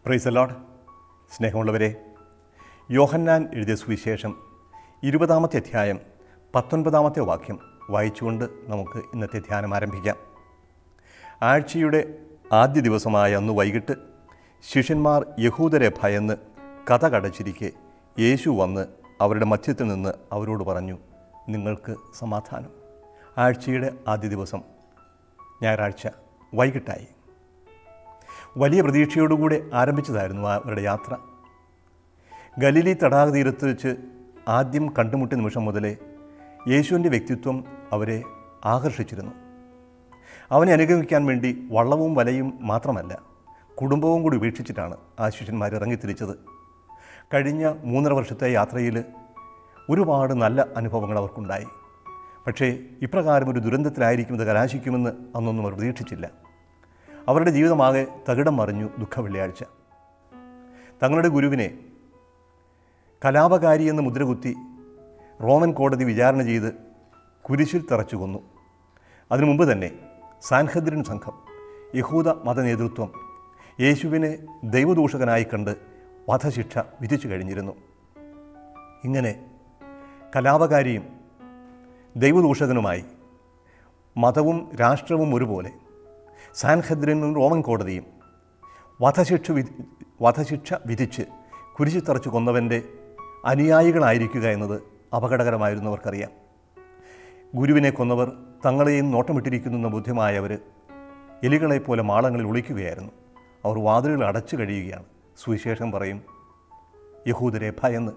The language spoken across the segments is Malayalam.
പ്രൈസ് ലോഡ് സ്നേഹമുള്ളവരെ യോഹന്നാൻ എഴുതിയ സുവിശേഷം ഇരുപതാമത്തെ അധ്യായം പത്തൊൻപതാമത്തെ വാക്യം വായിച്ചുകൊണ്ട് നമുക്ക് ഇന്നത്തെ ധ്യാനം ആരംഭിക്കാം ആഴ്ചയുടെ ആദ്യ ദിവസമായ അന്ന് വൈകിട്ട് ശിഷ്യന്മാർ യഹൂദരെ ഭയന്ന് കഥ കടച്ചിരിക്കെ യേശു വന്ന് അവരുടെ മധ്യത്തിൽ നിന്ന് അവരോട് പറഞ്ഞു നിങ്ങൾക്ക് സമാധാനം ആഴ്ചയുടെ ആദ്യ ദിവസം ഞായറാഴ്ച വൈകിട്ടായി വലിയ പ്രതീക്ഷയോടുകൂടി ആരംഭിച്ചതായിരുന്നു അവരുടെ യാത്ര ഗലിലി തടാക തീരത്ത് വെച്ച് ആദ്യം കണ്ടുമുട്ടിയ നിമിഷം മുതലേ യേശുവിൻ്റെ വ്യക്തിത്വം അവരെ ആകർഷിച്ചിരുന്നു അവനെ അനുഗമിക്കാൻ വേണ്ടി വള്ളവും വലയും മാത്രമല്ല കുടുംബവും കൂടി ഉപേക്ഷിച്ചിട്ടാണ് ആ ശിഷ്യന്മാർ ഇറങ്ങിത്തിരിച്ചത് കഴിഞ്ഞ മൂന്നര വർഷത്തെ യാത്രയിൽ ഒരുപാട് നല്ല അനുഭവങ്ങൾ അവർക്കുണ്ടായി പക്ഷേ ഇപ്രകാരം ഒരു ദുരന്തത്തിലായിരിക്കും ഇത് കലാശിക്കുമെന്ന് അന്നൊന്നും അവർ പ്രതീക്ഷിച്ചില്ല അവരുടെ ജീവിതമാകെ തകിടം മറിഞ്ഞു ദുഃഖ വെള്ളിയാഴ്ച തങ്ങളുടെ ഗുരുവിനെ കലാപകാരി എന്ന് മുദ്രകുത്തി റോമൻ കോടതി വിചാരണ ചെയ്ത് കുരിശിൽ തറച്ചു കൊന്നു അതിനു മുമ്പ് തന്നെ സാൻഹദ്രിൻ സംഘം യഹൂദ മത നേതൃത്വം യേശുവിനെ ദൈവദൂഷകനായി കണ്ട് വധശിക്ഷ വിധിച്ചു കഴിഞ്ഞിരുന്നു ഇങ്ങനെ കലാപകാരിയും ദൈവദൂഷകനുമായി മതവും രാഷ്ട്രവും ഒരുപോലെ സാൻഹദ്രിനും റോമൻ കോടതിയും വധശിക്ഷ വിധി വധശിക്ഷ വിധിച്ച് കുരിശി തറച്ചു കൊന്നവൻ്റെ അനുയായികളായിരിക്കുക എന്നത് അപകടകരമായിരുന്നവർക്കറിയാം ഗുരുവിനെ കൊന്നവർ തങ്ങളെയും നോട്ടമിട്ടിരിക്കുന്നെന്ന ബോധ്യമായവർ എലികളെപ്പോലെ മാളങ്ങളിൽ ഒളിക്കുകയായിരുന്നു അവർ വാതിലുകൾ അടച്ചു കഴിയുകയാണ് സുവിശേഷം പറയും യഹൂദരെ ഭയന്ന്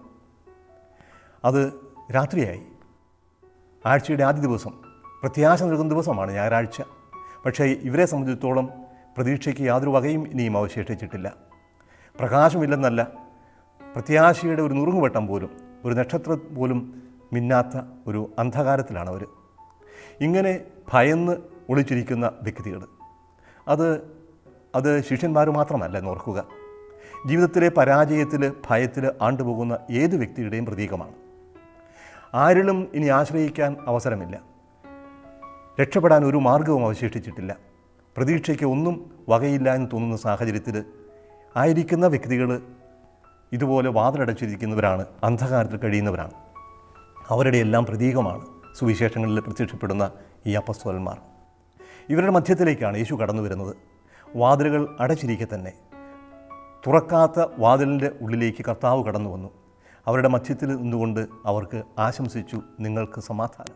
അത് രാത്രിയായി ആഴ്ചയുടെ ആദ്യ ദിവസം പ്രത്യാശ നൽകുന്ന ദിവസമാണ് ഞായറാഴ്ച പക്ഷേ ഇവരെ സംബന്ധിച്ചിടത്തോളം പ്രതീക്ഷയ്ക്ക് യാതൊരു വകയും ഇനിയും അവശേഷിച്ചിട്ടില്ല പ്രകാശമില്ലെന്നല്ല പ്രത്യാശയുടെ ഒരു നുറുങ്ങുവട്ടം പോലും ഒരു നക്ഷത്രം പോലും മിന്നാത്ത ഒരു അന്ധകാരത്തിലാണ് അവർ ഇങ്ങനെ ഭയന്ന് ഒളിച്ചിരിക്കുന്ന വ്യക്തികൾ അത് അത് ശിഷ്യന്മാർ മാത്രമല്ല എന്നോർക്കുക ജീവിതത്തിലെ പരാജയത്തിൽ ഭയത്തിൽ ആണ്ടുപോകുന്ന ഏത് വ്യക്തിയുടെയും പ്രതീകമാണ് ആരിലും ഇനി ആശ്രയിക്കാൻ അവസരമില്ല രക്ഷപ്പെടാൻ ഒരു മാർഗവും അവശേഷിച്ചിട്ടില്ല പ്രതീക്ഷയ്ക്ക് ഒന്നും വകയില്ല എന്ന് തോന്നുന്ന സാഹചര്യത്തിൽ ആയിരിക്കുന്ന വ്യക്തികൾ ഇതുപോലെ വാതിലടച്ചിരിക്കുന്നവരാണ് അന്ധകാരത്തിൽ കഴിയുന്നവരാണ് അവരുടെ എല്ലാം പ്രതീകമാണ് സുവിശേഷങ്ങളിൽ പ്രത്യക്ഷപ്പെടുന്ന ഈ അപ്പസ്തോലന്മാർ ഇവരുടെ മധ്യത്തിലേക്കാണ് യേശു കടന്നു വരുന്നത് വാതിലുകൾ അടച്ചിരിക്കെ തന്നെ തുറക്കാത്ത വാതിലിൻ്റെ ഉള്ളിലേക്ക് കർത്താവ് കടന്നു വന്നു അവരുടെ മധ്യത്തിൽ നിന്നുകൊണ്ട് അവർക്ക് ആശംസിച്ചു നിങ്ങൾക്ക് സമാധാനം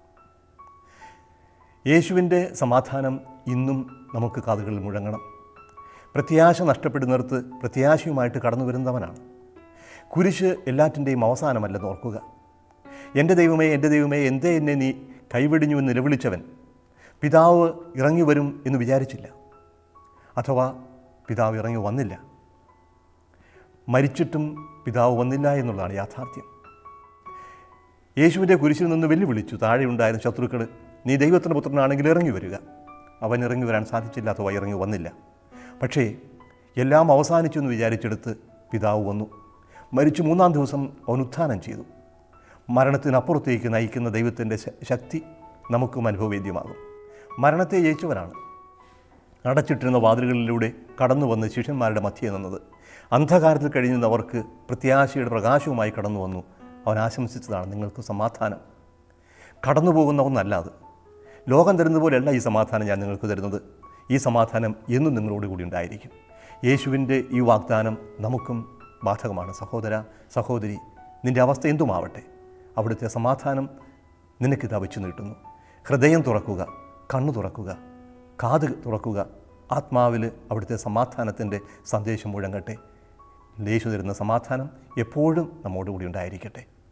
യേശുവിൻ്റെ സമാധാനം ഇന്നും നമുക്ക് കാതുകളിൽ മുഴങ്ങണം പ്രത്യാശ നഷ്ടപ്പെടുന്നിടത്ത് പ്രത്യാശയുമായിട്ട് കടന്നു വരുന്നവനാണ് കുരിശ് എല്ലാറ്റിൻ്റെയും അവസാനമല്ലെന്ന് ഓർക്കുക എൻ്റെ ദൈവമേ എൻ്റെ ദൈവമേ എന്തേ എന്നെ നീ കൈവെടിഞ്ഞു എന്ന് നിലവിളിച്ചവൻ പിതാവ് ഇറങ്ങി വരും എന്ന് വിചാരിച്ചില്ല അഥവാ പിതാവ് ഇറങ്ങി വന്നില്ല മരിച്ചിട്ടും പിതാവ് വന്നില്ല എന്നുള്ളതാണ് യാഥാർത്ഥ്യം യേശുവിൻ്റെ കുരിശിൽ നിന്ന് വെല്ലുവിളിച്ചു താഴെയുണ്ടായിരുന്ന ശത്രുക്കൾ നീ ദൈവത്തിൻ്റെ പുത്രനാണെങ്കിൽ ഇറങ്ങി വരിക അവൻ ഇറങ്ങി വരാൻ സാധിച്ചില്ല അഥവാ ഇറങ്ങി വന്നില്ല പക്ഷേ എല്ലാം അവസാനിച്ചു എന്ന് വിചാരിച്ചെടുത്ത് പിതാവ് വന്നു മരിച്ചു മൂന്നാം ദിവസം അവൻ ഉത്ഥാനം ചെയ്തു മരണത്തിനപ്പുറത്തേക്ക് നയിക്കുന്ന ദൈവത്തിൻ്റെ ശക്തി നമുക്കും അനുഭവവേദ്യമാകും മരണത്തെ ജയിച്ചവനാണ് അടച്ചിട്ടിരുന്ന വാതിലുകളിലൂടെ കടന്നു വന്ന് ശിഷ്യന്മാരുടെ മധ്യേ നിന്നത് അന്ധകാരത്തിൽ കഴിയുന്നവർക്ക് പ്രത്യാശയുടെ പ്രകാശവുമായി കടന്നു വന്നു അവൻ ആശംസിച്ചതാണ് നിങ്ങൾക്ക് സമാധാനം കടന്നു പോകുന്ന ഒന്നല്ല അത് ലോകം തരുന്നത് പോലെയല്ല ഈ സമാധാനം ഞാൻ നിങ്ങൾക്ക് തരുന്നത് ഈ സമാധാനം എന്നും നിങ്ങളോട് കൂടി ഉണ്ടായിരിക്കും യേശുവിൻ്റെ ഈ വാഗ്ദാനം നമുക്കും ബാധകമാണ് സഹോദര സഹോദരി നിൻ്റെ അവസ്ഥ എന്തുമാവട്ടെ അവിടുത്തെ സമാധാനം നിനക്കിതാ വെച്ച് നീട്ടുന്നു ഹൃദയം തുറക്കുക കണ്ണു തുറക്കുക കാത് തുറക്കുക ആത്മാവിൽ അവിടുത്തെ സമാധാനത്തിൻ്റെ സന്ദേശം മുഴങ്ങട്ടെ യേശു തരുന്ന സമാധാനം എപ്പോഴും നമ്മോടുകൂടി ഉണ്ടായിരിക്കട്ടെ